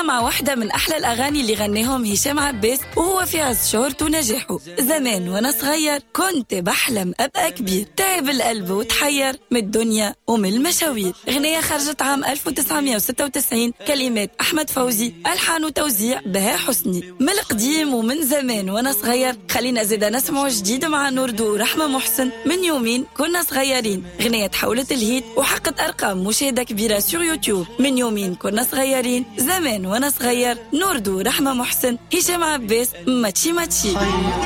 مع واحدة من أحلى الأغاني اللي غنيهم هشام عباس وهو في عز شهرته ونجاحه زمان وأنا صغير كنت بحلم أبقى كبير تعب القلب وتحير من الدنيا ومن المشاوير غنية خرجت عام 1996 كلمات أحمد فوزي ألحان وتوزيع بها حسني من القديم ومن زمان وأنا صغير خلينا زيدا نسمعوا جديد مع نوردو ورحمة محسن من يومين كنا صغيرين غنية تحولت الهيت وحققت أرقام مشاهدة كبيرة سور يوتيوب من يومين كنا صغيرين زمان وانا صغير نوردو رحمة محسن هشام عباس ماتشي ماتشي